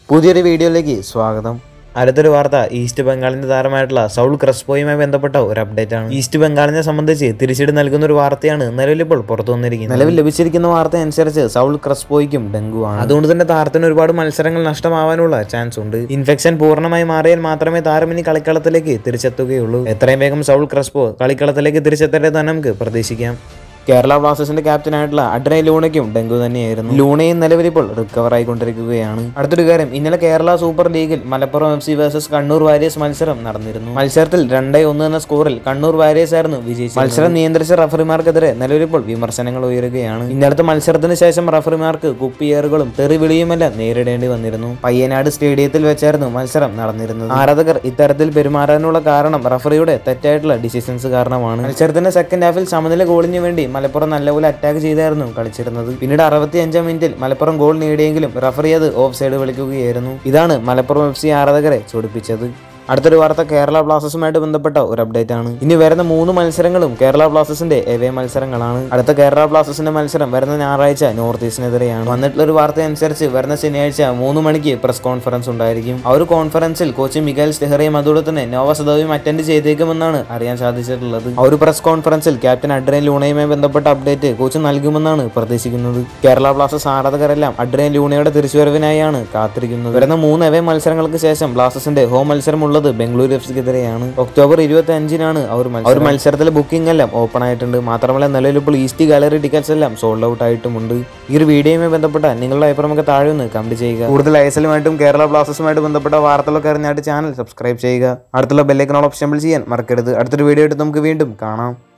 പുതിയൊരു വീഡിയോയിലേക്ക് സ്വാഗതം അടുത്തൊരു വാർത്ത ഈസ്റ്റ് ബംഗാളിന്റെ താരമായിട്ടുള്ള സൗൾ ക്രസ്പോയുമായി ബന്ധപ്പെട്ട ഒരു അപ്ഡേറ്റ് ആണ് ഈസ്റ്റ് ബംഗാളിനെ സംബന്ധിച്ച് തിരിച്ചടി നൽകുന്ന ഒരു വാർത്തയാണ് നിലവിലിപ്പോൾ പുറത്തു വന്നിരിക്കുന്നത് നിലവിൽ ലഭിച്ചിരിക്കുന്ന വാർത്ത അനുസരിച്ച് സൗൾ ക്രസ്പോയ്ക്കും ഡെങ്കു ആണ് അതുകൊണ്ട് തന്നെ താരത്തിന് ഒരുപാട് മത്സരങ്ങൾ നഷ്ടമാവാനുള്ള ചാൻസ് ഉണ്ട് ഇൻഫെക്ഷൻ പൂർണ്ണമായി മാറിയാൽ മാത്രമേ താരം ഇനി കളിക്കളത്തിലേക്ക് തിരിച്ചെത്തുകയുള്ളൂ എത്രയും വേഗം സൗൾ ക്രസ്പോ കളിക്കളത്തിലേക്ക് തിരിച്ചെത്തേണ്ടത് തന്നെ നമുക്ക് പ്രതീക്ഷിക്കാം കേരള ബ്ലാസ്റ്റേഴ്സിന്റെ ക്യാപ്റ്റനായിട്ടുള്ള അഡ്രൈ ലൂണയ്ക്കും ഡെങ്കു തന്നെയായിരുന്നു ലൂണയും നിലവിൽ ഇപ്പോൾ റിക്കവർ ആയിക്കൊണ്ടിരിക്കുകയാണ് അടുത്തൊരു കാര്യം ഇന്നലെ കേരള സൂപ്പർ ലീഗിൽ Malappuram F C versus Kannur warriors മത്സരം നടന്നിരുന്നു മത്സരത്തിൽ രണ്ടേ ഒന്ന് എന്ന സ്കോറിൽ കണ്ണൂർ വാരിയേഴ്സ് ആയിരുന്നു വിജയിച്ചത് മത്സരം നിയന്ത്രിച്ച റഫറിമാർക്കെതിരെ നിലവിൽ ഇപ്പോൾ വിമർശനങ്ങൾ ഉയരുകയാണ് ഇന്നലത്തെ മത്സരത്തിന് ശേഷം റഫറിമാർക്ക് കുപ്പിയേറുകളും തെറിവിളിയുമെല്ലാം നേരിടേണ്ടി വന്നിരുന്നു പയ്യനാട് സ്റ്റേഡിയത്തിൽ വെച്ചായിരുന്നു മത്സരം നടന്നിരുന്നത് ആരാധകർ ഇത്തരത്തിൽ പെരുമാറാനുള്ള കാരണം റഫറിയുടെ തെറ്റായിട്ടുള്ള ഡിസിഷൻസ് കാരണമാണ് മത്സരത്തിന്റെ സെക്കൻഡ് ഹാഫിൽ സമനില ഗോളിന് വേണ്ടി മലപ്പുറം നല്ലപോലെ അറ്റാക്ക് ചെയ്തായിരുന്നു കളിച്ചിരുന്നത് പിന്നീട് അറുപത്തി അഞ്ചാം മിനിറ്റിൽ മലപ്പുറം ഗോൾ നേടിയെങ്കിലും റഫറി അത് ഓഫ് സൈഡ് വിളിക്കുകയായിരുന്നു ഇതാണ് മലപ്പുറം എഫ് സി ആരാധകരെ ചൊടിപ്പിച്ചത് അടുത്തൊരു വാർത്ത കേരള ബ്ലാസ്റ്റേഴ്സുമായിട്ട് ബന്ധപ്പെട്ട ഒരു അപ്ഡേറ്റ് ആണ് ഇനി വരുന്ന മൂന്ന് മത്സരങ്ങളും കേരള ബ്ലാസ്റ്റേഴ്സിന്റെ എവേ മത്സരങ്ങളാണ് അടുത്ത കേരള ബ്ലാസ്റ്റേഴ്സിന്റെ മത്സരം വരുന്ന ഞായറാഴ്ച നോർത്ത് ഈസ്റ്റിനെതിരെയാണ് വന്നിട്ടുള്ള ഒരു വാർത്ത അനുസരിച്ച് വരുന്ന ശനിയാഴ്ച മൂന്ന് മണിക്ക് പ്രസ് കോൺഫറൻസ് ഉണ്ടായിരിക്കും ആ ഒരു കോൺഫറൻസിൽ കോച്ച് മികേൽ സ്റ്റെഹറയും അതുപോലെ തന്നെ നോവ സദോയും അറ്റൻഡ് ചെയ്തേക്കുമെന്നാണ് അറിയാൻ സാധിച്ചിട്ടുള്ളത് ആ ഒരു പ്രസ് കോൺഫറൻസിൽ ക്യാപ്റ്റൻ അഡ്രിയൻ ലൂണയുമായി ബന്ധപ്പെട്ട അപ്ഡേറ്റ് കോച്ച് നൽകുമെന്നാണ് പ്രതീക്ഷിക്കുന്നത് കേരള ബ്ലാസ്റ്റേഴ്സ് ആരാധകരെല്ലാം അഡ്രിയൻ ലൂണയുടെ തിരിച്ചുവരവിനായാണ് കാത്തിരിക്കുന്നത് വരുന്ന മൂന്ന് എവേ മത്സരങ്ങൾക്ക് ശേഷം ബ്ലാസ്റ്റേഴ്സിന്റെ ഹോം മത്സരം ഉള്ളത് ബംഗളൂരു എഫ് സിക്കെതിരെയാണ് ഒക്ടോബർ ഇരുപത്തി അഞ്ചിനാണ് അവർ ഒരു മത്സരത്തിലെ ബുക്കിംഗ് എല്ലാം ഓപ്പൺ ആയിട്ടുണ്ട് മാത്രമല്ല നിലവിൽ ഇപ്പോൾ ഈസ്റ്റ് ഗാലറി ടിക്കറ്റ്സ് എല്ലാം സോൾഡ് ഔട്ട് ആയിട്ടുമുണ്ട് ഈ ഒരു വീഡിയോയുമായി ബന്ധപ്പെട്ട നിങ്ങളുടെ അഭിപ്രായമൊക്കെ താഴെ ഒന്ന് കമന്റ് ചെയ്യുക കൂടുതൽ ഐസലുമായിട്ടും കേരള ബ്ലാസ്റ്റേഴ്സുമായിട്ട് ബന്ധപ്പെട്ട വാർത്തകളൊക്കെ അറിഞ്ഞായിട്ട് ചാനൽ സബ്സ്ക്രൈബ് ചെയ്യുക അടുത്തുള്ള ബെല്ലൈക്കനോൾ ഓപ്ഷൻ ചെയ്യാൻ മറക്കരുത് അടുത്തൊരു വീഡിയോ ആയിട്ട് നമുക്ക് വീണ്ടും കാണാം